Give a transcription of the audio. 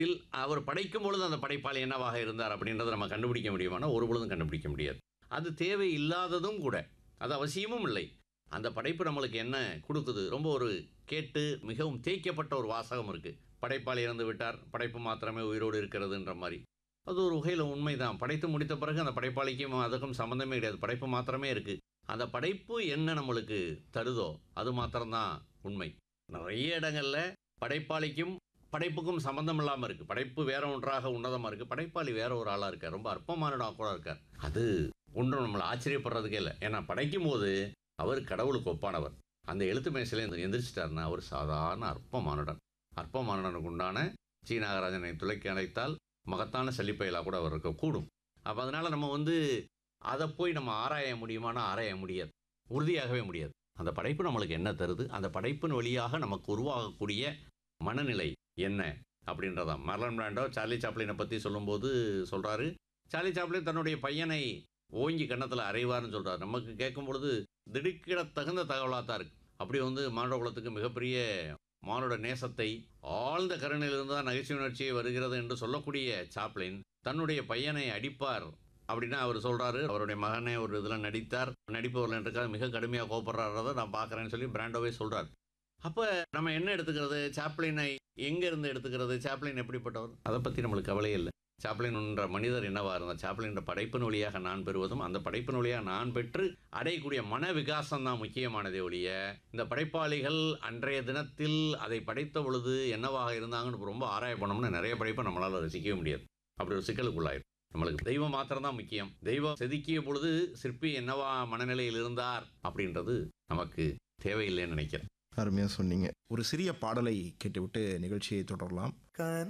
இல் அவர் படைக்கும் பொழுது அந்த படைப்பாளி என்னவாக இருந்தார் அப்படின்றத நம்ம கண்டுபிடிக்க முடியுமானா ஒரு பொழுதும் கண்டுபிடிக்க முடியாது அது தேவை இல்லாததும் கூட அது அவசியமும் இல்லை அந்த படைப்பு நம்மளுக்கு என்ன கொடுக்குது ரொம்ப ஒரு கேட்டு மிகவும் தேய்க்கப்பட்ட ஒரு வாசகம் இருக்குது படைப்பாளி இறந்து விட்டார் படைப்பு மாத்திரமே உயிரோடு இருக்கிறதுன்ற மாதிரி அது ஒரு வகையில் உண்மைதான் படைத்து முடித்த பிறகு அந்த படைப்பாளிக்கும் அதுக்கும் சம்மந்தமே கிடையாது படைப்பு மாத்திரமே இருக்குது அந்த படைப்பு என்ன நம்மளுக்கு தருதோ அது மாத்திரம்தான் உண்மை நிறைய இடங்கள்ல படைப்பாளிக்கும் படைப்புக்கும் சம்மந்தம் இல்லாமல் இருக்குது படைப்பு வேற ஒன்றாக உன்னதமாக இருக்குது படைப்பாளி வேற ஒரு ஆளாக இருக்கார் ரொம்ப அற்பமானடாக கூட இருக்கார் அது ஒன்றும் நம்மளை ஆச்சரியப்படுறதுக்கே இல்லை ஏன்னா படைக்கும் போது அவர் கடவுளுக்கு ஒப்பானவர் அந்த எழுத்து மேசையில எந்த- எந்திரிச்சிட்டாருன்னா அவர் சாதாரண அற்பமானுடன் அற்பமானுடனுக்கு உண்டான சி நாகராஜனை துளைக்கி அழைத்தால் மகத்தான செழிப்பையிலாக கூட அவர் இருக்கக்கூடும் அப்போ அதனால் நம்ம வந்து அதை போய் நம்ம ஆராய முடியுமானா ஆராய முடியாது உறுதியாகவே முடியாது அந்த படைப்பு நம்மளுக்கு என்ன தருது அந்த படைப்பின் வழியாக நமக்கு உருவாகக்கூடிய மனநிலை என்ன அப்படின்றதான் மர்லன் பிராண்டோ சார்லி சாப்ளினை பற்றி சொல்லும்போது சொல்கிறாரு சார்லி சாப்ளின் தன்னுடைய பையனை ஓங்கி கன்னத்தில் அறைவார்னு சொல்கிறார் நமக்கு கேட்கும் பொழுது திடுக்கிட தகுந்த தகவலாக தான் இருக்குது அப்படி வந்து மானுட குலத்துக்கு மிகப்பெரிய மானுட நேசத்தை ஆழ்ந்த கருணையிலிருந்து தான் நகைச்சுவை உணர்ச்சியை வருகிறது என்று சொல்லக்கூடிய சாப்ளின் தன்னுடைய பையனை அடிப்பார் அப்படின்னா அவர் சொல்கிறாரு அவருடைய மகனே ஒரு இதில் நடித்தார் நடிப்பவர்கள் என்றுக்காக மிக கடுமையாக கோபப்படுறாரதை நான் பார்க்குறேன்னு சொல்லி பிராண்டோவே சொல்கிறார் அப்போ நம்ம என்ன எடுத்துக்கிறது சாப்ளினை எங்கே இருந்து எடுத்துக்கிறது சாப்ளின் எப்படிப்பட்டவர் அதை பற்றி நம்மளுக்கு கவலையே இல்லை சாப்ளின் என்ற மனிதர் என்னவா இருந்தார் சாப்ளின் என்ற படைப்பின் வழியாக நான் பெறுவதும் அந்த படைப்பின் வழியாக நான் பெற்று அடையக்கூடிய மன விகாசம் தான் முக்கியமானதே ஒழிய இந்த படைப்பாளிகள் அன்றைய தினத்தில் அதை படைத்த பொழுது என்னவாக இருந்தாங்கன்னு ரொம்ப ஆராய பண்ணோம்னா நிறைய படைப்பை நம்மளால் ரசிக்கவே முடியாது அப்படி ஒரு சிக்கலுக்குள்ளாயிரும் நம்மளுக்கு தெய்வம் மாத்திரம்தான் முக்கியம் தெய்வம் செதுக்கிய பொழுது சிற்பி என்னவா மனநிலையில் இருந்தார் அப்படின்றது நமக்கு தேவையில்லைன்னு நினைக்கிறேன் அருமையாக சொன்னீங்க ஒரு சிறிய பாடலை கேட்டுவிட்டு நிகழ்ச்சியை தொடரலாம் கன